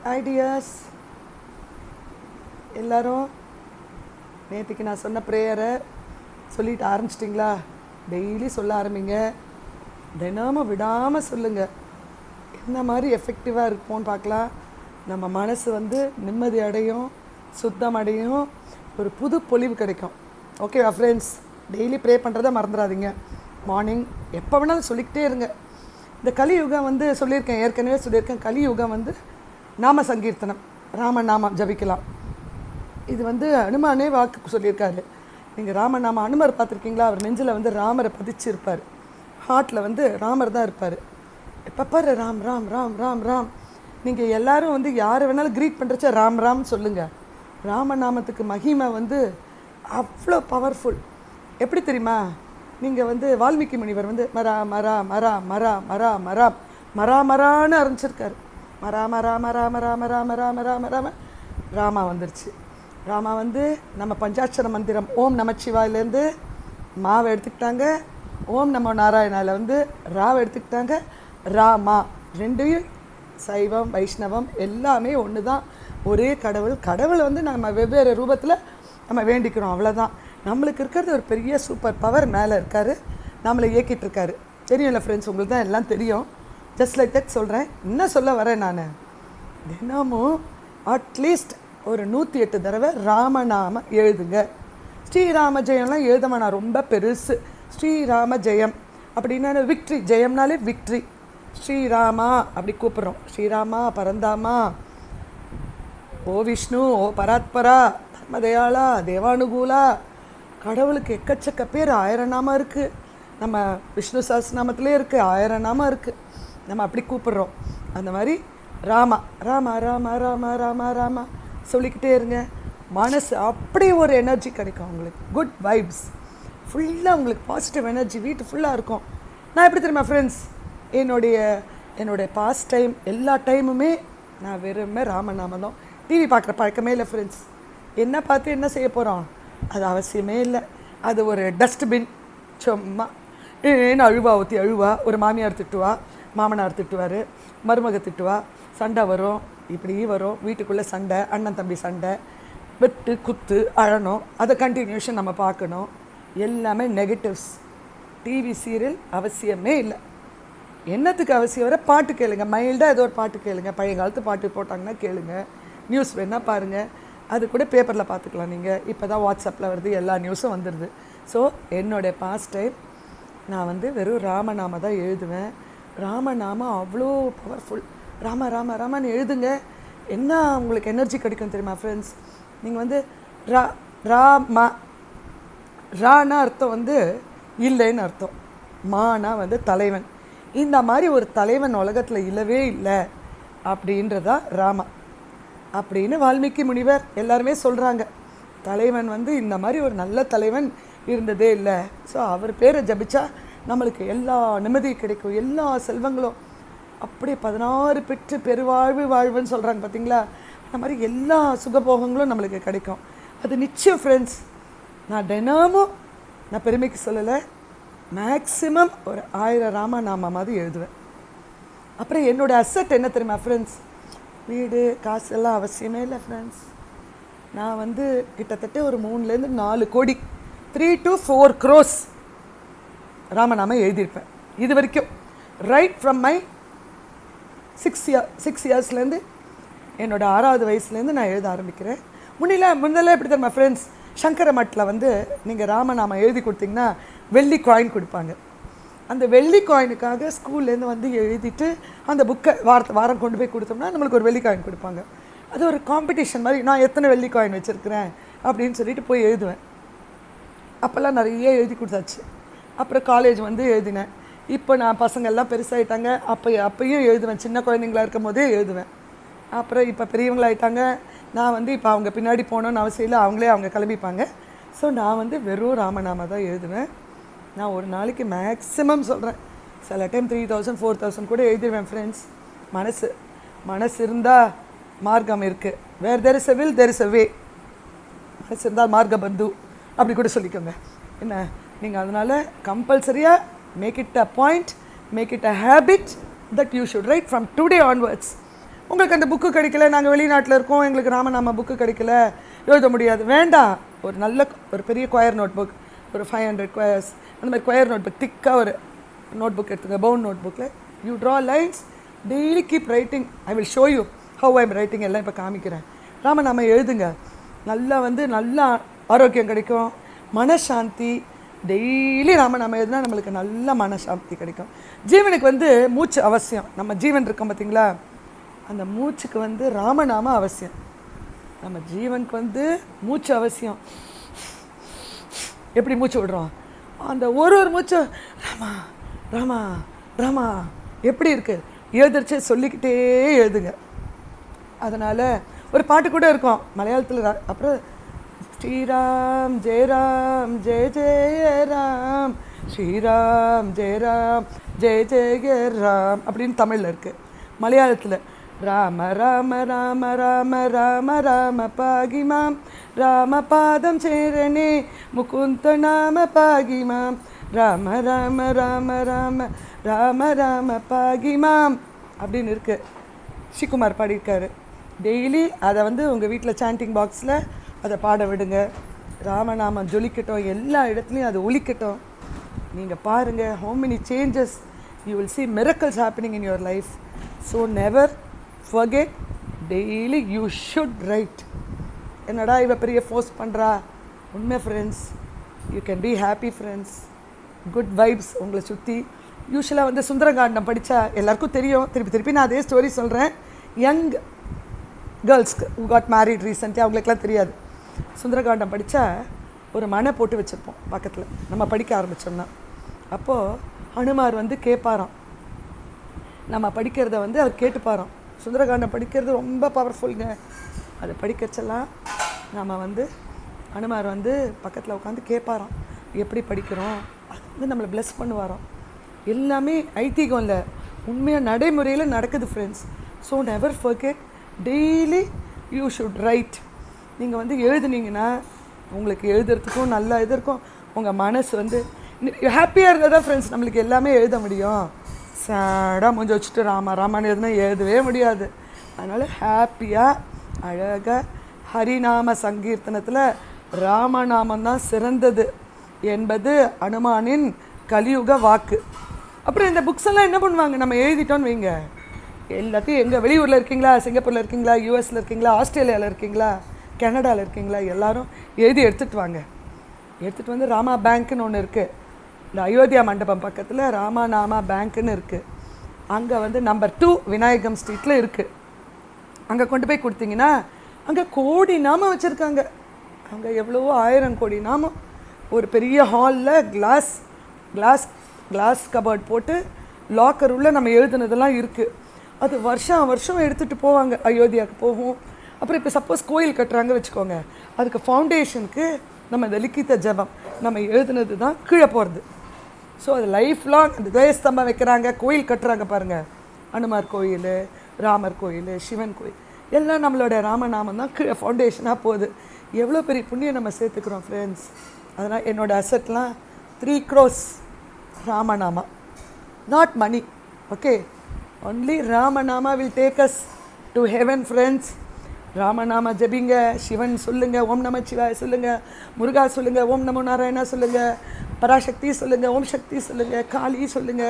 ideas எல்லாரும் நேற்றுக்கு நான் சொன்ன ப்ரேயரை சொல்லிட்டு ஆரம்பிச்சிட்டிங்களா டெய்லி சொல்ல ஆரம்பிங்க தினமும் விடாமல் சொல்லுங்கள் என்ன மாதிரி எஃபெக்டிவாக இருப்போம்னு பார்க்கலாம் நம்ம மனசு வந்து நிம்மதி அடையும் சுத்தம் அடையும் ஒரு புது பொலிவு கிடைக்கும் ஓகேவா ஃப்ரெண்ட்ஸ் டெய்லி ப்ரே பண்ணுறதை மறந்துடாதீங்க மார்னிங் எப்போ வேணாலும் சொல்லிக்கிட்டே இருங்க இந்த கலியுகம் வந்து சொல்லியிருக்கேன் ஏற்கனவே சொல்லியிருக்கேன் கலியுகம் வந்து நாம சங்கீர்த்தனம் ராம நாமம் ஜபிக்கலாம் இது வந்து அனுமானே வாக்கு சொல்லியிருக்காரு நீங்கள் ராம நாம அனுமர் பார்த்துருக்கீங்களா அவர் நெஞ்சில் வந்து ராமரை பதிச்சிருப்பார் ஹார்ட்டில் வந்து ராமர் தான் இருப்பார் எப்போ பாரு ராம் ராம் ராம் ராம் ராம் நீங்கள் எல்லாரும் வந்து யாரை வேணாலும் க்ரீட் பண்ணுறச்ச ராம் ராம் சொல்லுங்கள் ராமநாமத்துக்கு மகிமை வந்து அவ்வளோ பவர்ஃபுல் எப்படி தெரியுமா நீங்கள் வந்து வால்மீகி முனிவர் வந்து மரா மரா மரா மரா மரா மரா மரா மரான்னு ஆரம்பிச்சிருக்காரு மரா மரா மரா மரா மரா மரா மரா மரா ராமா வந்துருச்சு ராமா வந்து நம்ம பஞ்சாட்சர மந்திரம் ஓம் நமச்சிவாயிலேருந்து மாவை எடுத்துக்கிட்டாங்க ஓம் நமோ நாராயணாவில் வந்து ராவை எடுத்துக்கிட்டாங்க ராமா ரெண்டையும் சைவம் வைஷ்ணவம் எல்லாமே ஒன்று தான் ஒரே கடவுள் கடவுள் வந்து நம்ம வெவ்வேறு ரூபத்தில் நம்ம வேண்டிக்கிறோம் அவ்வளோதான் நம்மளுக்கு இருக்கிறது ஒரு பெரிய சூப்பர் பவர் மேலே இருக்கார் நம்மளை இயக்கிட்டு இருக்காரு தெரியும்ல ஃப்ரெண்ட்ஸ் உங்களுக்கு தான் எல்லாம் தெரியும் ஜஸ்ட் லைக் தட் சொல்கிறேன் என்ன சொல்ல வரேன் நான் தினமும் அட்லீஸ்ட் ஒரு நூற்றி எட்டு தடவை ராமநாம எழுதுங்க ஸ்ரீராம ஜெயம்லாம் எழுத வேணாம் ரொம்ப பெருசு ஸ்ரீராம ஜெயம் அப்படின்னா விக்ட்ரி ஜெயம்னாலே விக்ட்ரி ஸ்ரீராமா அப்படி கூப்பிட்றோம் ஸ்ரீராமா பரந்தாமா ஓ விஷ்ணு ஓ பராத்பரா தர்மதயாளா தேவானுகூலா கடவுளுக்கு எக்கச்சக்க பேர் ஆயிரம் நாமம் இருக்குது நம்ம விஷ்ணு சஹஸ்ரநாமத்திலே இருக்குது ஆயிரம் நாமம் இருக்குது நம்ம அப்படி கூப்பிடுறோம் அந்த மாதிரி ராமா ராமா ராமா ராமா ராமா ராமா சொல்லிக்கிட்டே இருங்க மனசு அப்படியே ஒரு எனர்ஜி கிடைக்கும் உங்களுக்கு குட் வைப்ஸ் ஃபுல்லாக உங்களுக்கு பாசிட்டிவ் எனர்ஜி வீட்டு ஃபுல்லாக இருக்கும் நான் எப்படி தெரியுமா ஃப்ரெண்ட்ஸ் என்னுடைய என்னுடைய பாஸ்ட் டைம் எல்லா டைமுமே நான் வெறுமே ராமநாமம் தான் டிவி பார்க்குற பழக்கமே இல்லை ஃப்ரெண்ட்ஸ் என்ன பார்த்து என்ன செய்ய போகிறோம் அது அவசியமே இல்லை அது ஒரு டஸ்ட்பின் சும்மா ஏன்னு அழுவா ஊற்றி அழுவா ஒரு மாமியார் திட்டுவா மாமனார் திட்டுவார் மருமக திட்டுவா சண்டை வரும் இப்படி வரும் வீட்டுக்குள்ளே சண்டை அண்ணன் தம்பி சண்டை வெட்டு குத்து அழணும் அதை கண்டினியூஷன் நம்ம பார்க்கணும் எல்லாமே நெகட்டிவ்ஸ் டிவி சீரியல் அவசியமே இல்லை என்னத்துக்கு அவசியம் வர பாட்டு கேளுங்க மைல்டாக ஏதோ ஒரு பாட்டு கேளுங்க பழைய காலத்து பாட்டு போட்டாங்கன்னா கேளுங்க நியூஸ் வேணால் பாருங்கள் அது கூட பேப்பரில் பார்த்துக்கலாம் நீங்கள் இப்போ தான் வாட்ஸ்அப்பில் வருது எல்லா நியூஸும் வந்துடுது ஸோ என்னுடைய பாஸ்ட் டைம் நான் வந்து வெறும் ராமநாம தான் எழுதுவேன் ராமநாமம் அவ்வளோ பவர்ஃபுல் ராம ராம ராமன்னு எழுதுங்க என்ன உங்களுக்கு எனர்ஜி கிடைக்கும் தெரியுமா ஃப்ரெண்ட்ஸ் நீங்கள் வந்து ரா ராமா ரானா அர்த்தம் வந்து இல்லைன்னு அர்த்தம் மானா வந்து தலைவன் இந்த மாதிரி ஒரு தலைவன் உலகத்தில் இல்லவே இல்லை அப்படின்றதா ராமா அப்படின்னு வால்மீகி முனிவர் எல்லாருமே சொல்கிறாங்க தலைவன் வந்து இந்த மாதிரி ஒரு நல்ல தலைவன் இருந்ததே இல்லை ஸோ அவர் பேரை ஜபிச்சா நம்மளுக்கு எல்லா நிம்மதியும் கிடைக்கும் எல்லா செல்வங்களும் அப்படியே பதினாறு பெற்று பெருவாழ்வு வாழ்வுன்னு சொல்கிறாங்க பார்த்தீங்களா அந்த மாதிரி எல்லா சுகபோகங்களும் நம்மளுக்கு கிடைக்கும் அது நிச்சயம் ஃப்ரெண்ட்ஸ் நான் தினமும் நான் பெருமைக்கு சொல்லலை மேக்ஸிமம் ஒரு ஆயிரம் ராமநாமாவது எழுதுவேன் அப்புறம் என்னோட அசட் என்ன தெரியுமா ஃப்ரெண்ட்ஸ் வீடு காசு எல்லாம் அவசியமே இல்லை ஃப்ரெண்ட்ஸ் நான் வந்து கிட்டத்தட்ட ஒரு மூணுலேருந்து நாலு கோடி த்ரீ டு ஃபோர் க்ரோஸ் ராமநாமம் எழுதியிருப்பேன் இது வரைக்கும் right from my six year six இயர்ஸ்லேருந்து என்னோட ஆறாவது வயசுலேருந்து நான் எழுத ஆரம்பிக்கிறேன் முன்னில முன்னெல்லாம் எப்படி தெரியுமா ஃப்ரெண்ட்ஸ் சங்கர மட்டில் வந்து நீங்கள் ராமநாமம் எழுதி கொடுத்தீங்கன்னா வெள்ளி காயின் கொடுப்பாங்க அந்த வெள்ளி காயினுக்காக ஸ்கூல்லேருந்து வந்து எழுதிட்டு அந்த புக்கை வாரத்தை வாரம் கொண்டு போய் கொடுத்தோம்னா நம்மளுக்கு ஒரு வெள்ளி காயின் கொடுப்பாங்க அது ஒரு காம்படிஷன் மாதிரி நான் எத்தனை வெள்ளி காயின் வச்சுருக்கிறேன் அப்படின்னு சொல்லிட்டு போய் எழுதுவேன் அப்போல்லாம் நிறைய எழுதி கொடுத்தாச்சு அப்புறம் காலேஜ் வந்து எழுதினேன் இப்போ நான் பசங்கள்லாம் பெருசாகிட்டாங்க அப்போ அப்பயும் எழுதுவேன் சின்ன குழந்தைங்களா இருக்கும் போதே எழுதுவேன் அப்புறம் இப்போ பெரியவங்களாயிட்டாங்க நான் வந்து இப்போ அவங்க பின்னாடி போகணுன்னு அவசியம் இல்லை அவங்களே அவங்க கிளம்பிப்பாங்க ஸோ நான் வந்து வெறும் ராமநாமா தான் எழுதுவேன் நான் ஒரு நாளைக்கு மேக்ஸிமம் சொல்கிறேன் சில time three thousand four thousand கூட எழுதிடுவேன் ஃப்ரெண்ட்ஸ் மனசு மனசு இருந்தால் மார்க்கம் இருக்குது where there is a will there is a way மனசு இருந்தால் மார்க்க பந்து அப்படி கூட சொல்லிக்கோங்க என்ன நீங்கள் அதனால் கம்பல்சரியாக make it a point make it a habit that you should write from today onwards உங்களுக்கு அந்த புக்கு கிடைக்கல நாங்கள் வெளிநாட்டில் இருக்கோம் எங்களுக்கு ராமநாம புக்கு கிடைக்கல எழுத முடியாது வேண்டாம் ஒரு நல்ல ஒரு பெரிய கொயர் நோட் புக் ஒரு ஃபைவ் ஹண்ட்ரட் கொயர்ஸ் அந்த மாதிரி கொயர் நோட் புக் திக்காக ஒரு நோட் புக் எடுத்துங்க பவுன் நோட் புக்கில் you draw lines daily keep writing I will show you how I'm writing எல்லாம் இப்போ காமிக்கிறேன் ராமநாம எழுதுங்க நல்லா வந்து நல்லா ஆரோக்கியம் கிடைக்கும் மனசாந்தி டெய்லி ராமநாம எழுதுனா நம்மளுக்கு நல்ல மனசாந்தி கிடைக்கும் ஜீவனுக்கு வந்து மூச்சு அவசியம் நம்ம ஜீவன் இருக்கோம் பார்த்தீங்களா அந்த மூச்சுக்கு வந்து ராமநாம அவசியம் நம்ம ஜீவனுக்கு வந்து மூச்சு அவசியம் எப்படி மூச்சு விடுறோம் அந்த ஒரு ஒரு மூச்சு ராமா ராமா ராமா எப்படி இருக்கு எழுதிருச்சு சொல்லிக்கிட்டே எழுதுங்க அதனால் ஒரு பாட்டு கூட இருக்கும் மலையாளத்தில் அப்புறம் ஸ்ரீராம் ஜெயராம் ஜெய ஜெய ராம் ஸ்ரீராம் ஜெயராம் ஜெய ஜெய ராம் அப்படின்னு தமிழில் இருக்குது மலையாளத்தில் ராம ராம ராம ராம ராம ராம பாகிமாம் ராம பாதம் சேரணே முகுந்த நாம பாகிமாம் ராம ராம ராம ராம ராம ராம பாகிமாம் அப்படின்னு இருக்குது ஸ்ரீகுமார் பாடியிருக்காரு டெய்லி அதை வந்து உங்கள் வீட்டில் சாண்டிங் பாக்ஸில் அதை பாட விடுங்க ராமநாமம் ஜொலிக்கட்டும் எல்லா இடத்துலையும் அது ஒலிக்கட்டும் நீங்கள் பாருங்கள் how many changes you will see miracles happening in your life so never forget daily you should write என்னடா இவ பெரிய ஃபோர்ஸ் பண்ணுறா உண்மை friends you can be happy friends good vibes உங்களை சுற்றி யூஸ்வலாக வந்து சுந்தரகாண்டம் படித்தா எல்லாருக்கும் தெரியும் திருப்பி திருப்பி நான் அதே ஸ்டோரி சொல்கிறேன் யங் கேர்ள்ஸ்க்கு who காட் மேரிட் ரீசெண்டாக அவங்களுக்குலாம் தெரியாது சுந்தரகாண்டம் படித்தா ஒரு மனை போட்டு வச்சுருப்போம் பக்கத்தில் நம்ம படிக்க ஆரம்பித்தோம்னா அப்போது ஹனுமார் வந்து கேட்பாராம் நம்ம படிக்கிறத வந்து அவர் கேட்டுப்பாராம் சுந்தரகாண்டம் படிக்கிறது ரொம்ப பவர்ஃபுல்ங்க அதை படிக்கச்செல்லாம் நம்ம வந்து அனுமார் வந்து பக்கத்தில் உட்காந்து கேட்பாராம் எப்படி படிக்கிறோம் அது வந்து நம்மளை ப்ளஸ் பண்ணுவாராம் எல்லாமே ஐதீகம் இல்லை உண்மையாக நடைமுறையில் நடக்குது friends so never forget daily you should write நீங்கள் வந்து எழுதுனீங்கன்னா உங்களுக்கு எழுதுறதுக்கும் நல்ல இது இருக்கும் உங்கள் மனசு வந்து ஹாப்பியாக இருந்தால் தான் ஃப்ரெண்ட்ஸ் நம்மளுக்கு எல்லாமே எழுத முடியும் சேடாக முடிஞ்சு வச்சுட்டு ராமா ராமான்னு எதுனா எழுதவே முடியாது அதனால் ஹாப்பியாக அழகாக ஹரிநாம சங்கீர்த்தனத்தில் ராமநாமம் தான் சிறந்தது என்பது அனுமானின் கலியுக வாக்கு அப்புறம் இந்த புக்ஸ் எல்லாம் என்ன பண்ணுவாங்க நம்ம எழுதிட்டோன்னு வைங்க எல்லாத்தையும் எங்கே வெளியூரில் இருக்கீங்களா சிங்கப்பூரில் இருக்கீங்களா யூஎஸில் இருக்கீங்களா ஆஸ்திரேலியாவில் இருக்கீங்களா கனடாவில் இருக்கீங்களா எல்லாரும் எழுதி எடுத்துகிட்டு வாங்க எடுத்துகிட்டு வந்து ராமா பேங்க்குன்னு ஒன்று இருக்குது இந்த அயோத்தியா மண்டபம் பக்கத்தில் ராமாநாமா பேங்க்குன்னு இருக்குது அங்கே வந்து நம்பர் டூ விநாயகம் ஸ்ட்ரீட்டில் இருக்குது அங்கே கொண்டு போய் கொடுத்தீங்கன்னா அங்கே கோடி நாமம் வச்சுருக்காங்க அங்கே எவ்வளவோ ஆயிரம் கோடி நாமம் ஒரு பெரிய ஹாலில் கிளாஸ் கிளாஸ் கிளாஸ் கபர்ட் போட்டு லாக்கர் உள்ள நம்ம எழுதுனதெல்லாம் இருக்குது அது வருஷம் வருஷம் எடுத்துகிட்டு போவாங்க அயோத்தியாவுக்கு போகும் அப்புறம் இப்போ சப்போஸ் கோயில் கட்டுறாங்க வச்சுக்கோங்க அதுக்கு ஃபவுண்டேஷனுக்கு நம்ம இந்த லிக்கித்த ஜபம் நம்ம எழுதுனது தான் கீழே போகிறது ஸோ அது லைஃப் லாங் அந்த துவயஸ்தம்பம் வைக்கிறாங்க கோயில் கட்டுறாங்க பாருங்கள் அனுமார் கோயில் ராமர் கோயில் சிவன் கோயில் எல்லாம் நம்மளோட ராமநாமம் தான் கீழே ஃபவுண்டேஷனாக போகுது எவ்வளோ பெரிய புண்ணியம் நம்ம சேர்த்துக்கிறோம் ஃப்ரெண்ட்ஸ் அதனால் என்னோட அசட்லாம் three crores Ramanama not money okay only Ramanama will take us to heaven friends ராமநாம ஜபிங்க சிவன் சொல்லுங்க ஓம் நம சிவாய சொல்லுங்க முருகா சொல்லுங்க ஓம் நமோ நாராயணா சொல்லுங்க பராசக்தி சொல்லுங்க ஓம் சக்தி சொல்லுங்க காளி சொல்லுங்க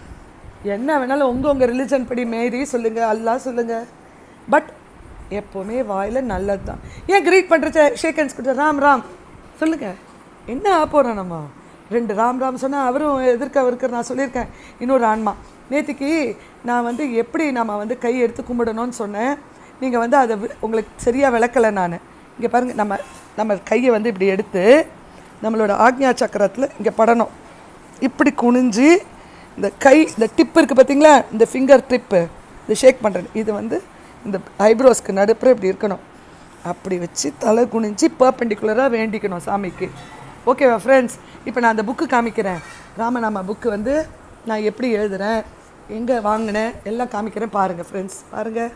என்ன வேணாலும் உங்க உங்க ரிலிஜன் படி மேரி சொல்லுங்க அல்லாஹ் சொல்லுங்க பட் எப்போவுமே வாயில் நல்லது தான் ஏன் கிரீட் பண்ணுறச்ச ஷேக்கன்ஸ் கொடுத்த ராம் ராம் சொல்லுங்க என்ன ஆக போகிறோம் நம்ம ரெண்டு ராம் ராம் சொன்னால் அவரும் எதிர்க்க அவருக்கு நான் சொல்லியிருக்கேன் இன்னொரு ஆன்மா நேற்றுக்கு நான் வந்து எப்படி நம்ம வந்து கை எடுத்து கும்பிடணும்னு சொன்னேன் நீங்கள் வந்து அதை வி- உங்களுக்கு சரியாக விளக்கலை நான் இங்கே பாருங்கள் நம்ம நம்ம கையை வந்து இப்படி எடுத்து நம்மளோட ஆக்ஞா சக்கரத்தில் இங்கே படணும் இப்படி குனிஞ்சு இந்த கை இந்த டிப் இருக்குது பார்த்தீங்களா இந்த ஃபிங்கர் டிப்பு இந்த ஷேக் பண்ணுறது இது வந்து இந்த ஐப்ரோஸ்க்கு நடுப்புற இப்படி இருக்கணும் அப்படி வச்சு தலை குனிஞ்சு பர்பெண்டிகுலராக வேண்டிக்கணும் சாமிக்கு ஓகேவா ஃப்ரெண்ட்ஸ் இப்போ நான் அந்த புக்கு காமிக்கிறேன் ராமநாம புக்கு வந்து நான் எப்படி எழுதுறேன் எங்கே வாங்கினேன் எல்லாம் காமிக்கிறேன் பாருங்கள் ஃப்ரெண்ட்ஸ் பாருங்கள்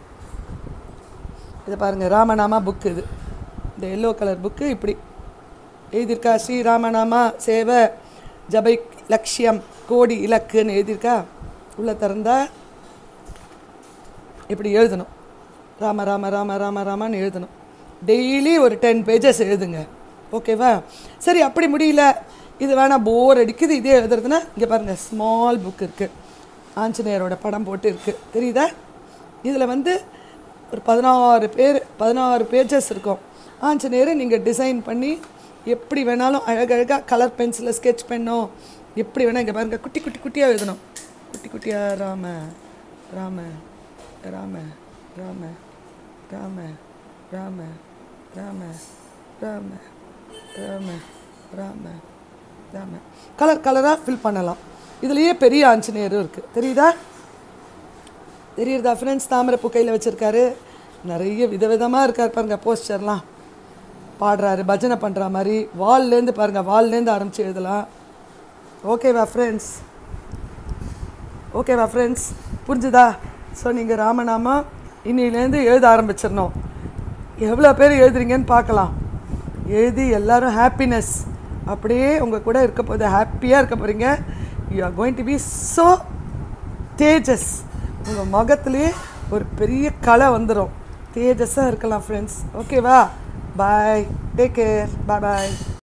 இது பாருங்கள் ராமநாமா புக்கு இது இந்த எல்லோ கலர் புக்கு இப்படி எழுதியிருக்கா ஸ்ரீராமநாமா சேவ ஜபை லட்சியம் கோடி இலக்குன்னு எழுதியிருக்கா உள்ளே திறந்தா இப்படி எழுதணும் ராம ராம ராம ராம ராமான்னு எழுதணும் டெய்லி ஒரு டென் பேஜஸ் எழுதுங்க ஓகேவா சரி அப்படி முடியல இது வேணாம் போர் அடிக்குது இதே எழுதுறதுன்னா இங்கே பாருங்கள் ஸ்மால் புக் இருக்குது ஆஞ்சநேயரோட படம் போட்டு இருக்குது தெரியுதா இதில் வந்து ஒரு பதினாறு பேர் பதினாறு பேஜஸ் இருக்கும் ஆஞ்சநேயரை நீங்கள் டிசைன் பண்ணி எப்படி வேணாலும் அழகழகாக கலர் பென்சிலில் ஸ்கெட்ச் பண்ணோம் எப்படி வேணால் இங்கே பாருங்கள் குட்டி குட்டி குட்டியாக எழுதணும் குட்டி குட்டியாக ராம ராம ராம ராம ராம ராம ராம ராம ராம ராம ராம கலர் கலராக ஃபில் பண்ணலாம் இதுலேயே பெரிய ஆஞ்சநேயரும் இருக்குது தெரியுதா தெரியுறதா ஃப்ரெண்ட்ஸ் தாமரை பூ கையில் வச்சுருக்காரு நிறைய விதவிதமாக இருக்கார் பாருங்க போஸ்டர்லாம் பாடுறாரு பஜனை பண்ணுற மாதிரி வால்லேருந்து பாருங்கள் வால்லேருந்து ஆரம்பித்து எழுதலாம் ஓகேவா ஃப்ரெண்ட்ஸ் ஓகேவா ஃப்ரெண்ட்ஸ் புரிஞ்சுதா ஸோ நீங்கள் ராமநாமா இன்னிலேருந்து எழுத ஆரம்பிச்சிடணும் எவ்வளோ பேர் எழுதுறீங்கன்னு பார்க்கலாம் எழுதி எல்லாரும் ஹாப்பினஸ் அப்படியே உங்கள் கூட இருக்க போது ஹாப்பியாக இருக்க போகிறீங்க you are going to be so தேஜஸ் உங்கள் முகத்துலேயே ஒரு பெரிய கலை வந்துடும் தேஜஸாக இருக்கலாம் ஃப்ரெண்ட்ஸ் ஓகேவா பாய் டேக் கேர் பாய் பாய்